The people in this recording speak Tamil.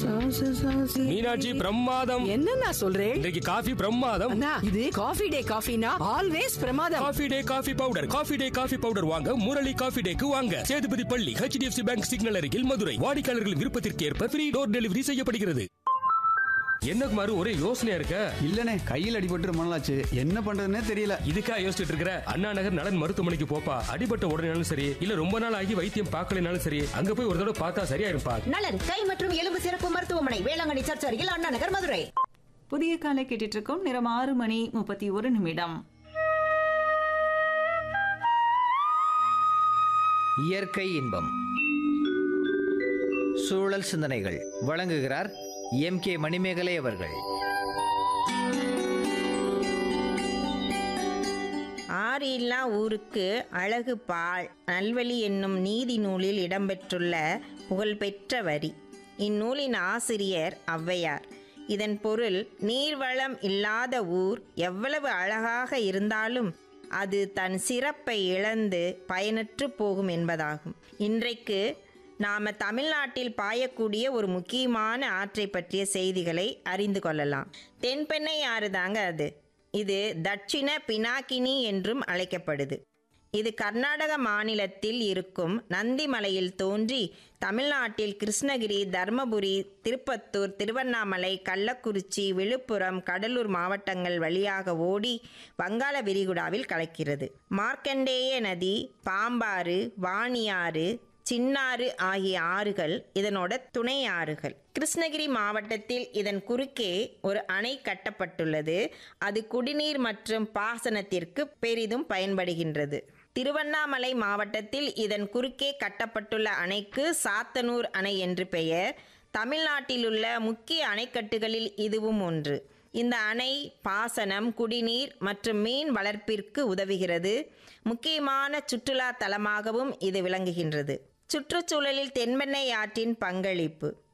மீனாட்சி பிரமாதம் என்ன நான் சொல்றேன் இன்றைக்கு காஃபி பிரமாதம் அண்ணா இது காஃபி டே காஃபினா ஆல்வேஸ் பிரமாதம் Coffee Day coffee powder Coffee Day coffee powder வாங்க முரளி காஃபி டேக்கு வாங்க சேதுபதி பள்ளி ஹெச்டிஎஃப்சி பேங்க் சிக்னல் அருகில் மதுரை வாடிக்கையாளர்களின் விருப்பத்திற்கு ஏற்ப ஃப்ரீ டோர் டெலிவரி செய்யப்படுகிறது என்ன குமாரு ஒரே யோசனையா இருக்க இல்லனே கையில் அடிபட்டு ரொம்ப நாளாச்சு என்ன பண்றதுன்னே தெரியல இதுக்கா யோசிச்சுட்டு இருக்கிற அண்ணா நகர் நலன் மருத்துவமனைக்கு போப்பா அடிபட்ட உடனேனாலும் சரி இல்ல ரொம்ப நாள் ஆகி வைத்தியம் பார்க்கலனாலும் சரி அங்க போய் ஒரு தடவை பார்த்தா சரியா இருப்பா நலன் கை மற்றும் எலும்பு சிறப்பு மருத்துவமனை வேளாங்கண்ணி சர்ச் அருகில் அண்ணா நகர் மதுரை புதிய காலை கேட்டுட்டு இருக்கோம் நேரம் ஆறு மணி முப்பத்தி ஒரு நிமிடம் இயற்கை இன்பம் சூழல் சிந்தனைகள் வழங்குகிறார் எம் கே மணிமேகலை அவர்கள் ஆறு இல்லா ஊருக்கு அழகு பால் நல்வழி என்னும் நீதி நூலில் இடம்பெற்றுள்ள புகழ்பெற்ற வரி இந்நூலின் ஆசிரியர் ஔவையார் இதன் பொருள் நீர்வளம் இல்லாத ஊர் எவ்வளவு அழகாக இருந்தாலும் அது தன் சிறப்பை இழந்து பயனற்று போகும் என்பதாகும் இன்றைக்கு நாம் தமிழ்நாட்டில் பாயக்கூடிய ஒரு முக்கியமான ஆற்றை பற்றிய செய்திகளை அறிந்து கொள்ளலாம் தென்பெண்ணை ஆறு தாங்க அது இது தட்சிண பினாக்கினி என்றும் அழைக்கப்படுது இது கர்நாடக மாநிலத்தில் இருக்கும் நந்திமலையில் தோன்றி தமிழ்நாட்டில் கிருஷ்ணகிரி தர்மபுரி திருப்பத்தூர் திருவண்ணாமலை கள்ளக்குறிச்சி விழுப்புரம் கடலூர் மாவட்டங்கள் வழியாக ஓடி வங்காள விரிகுடாவில் கலக்கிறது மார்க்கண்டேய நதி பாம்பாறு வாணியாறு சின்னாறு ஆகிய ஆறுகள் இதனோட துணை ஆறுகள் கிருஷ்ணகிரி மாவட்டத்தில் இதன் குறுக்கே ஒரு அணை கட்டப்பட்டுள்ளது அது குடிநீர் மற்றும் பாசனத்திற்கு பெரிதும் பயன்படுகின்றது திருவண்ணாமலை மாவட்டத்தில் இதன் குறுக்கே கட்டப்பட்டுள்ள அணைக்கு சாத்தனூர் அணை என்று பெயர் தமிழ்நாட்டிலுள்ள முக்கிய அணைக்கட்டுகளில் இதுவும் ஒன்று இந்த அணை பாசனம் குடிநீர் மற்றும் மீன் வளர்ப்பிற்கு உதவுகிறது முக்கியமான சுற்றுலா தலமாகவும் இது விளங்குகின்றது சுற்றுச்சூழலில் தென்பெண்ணை ஆற்றின் பங்களிப்பு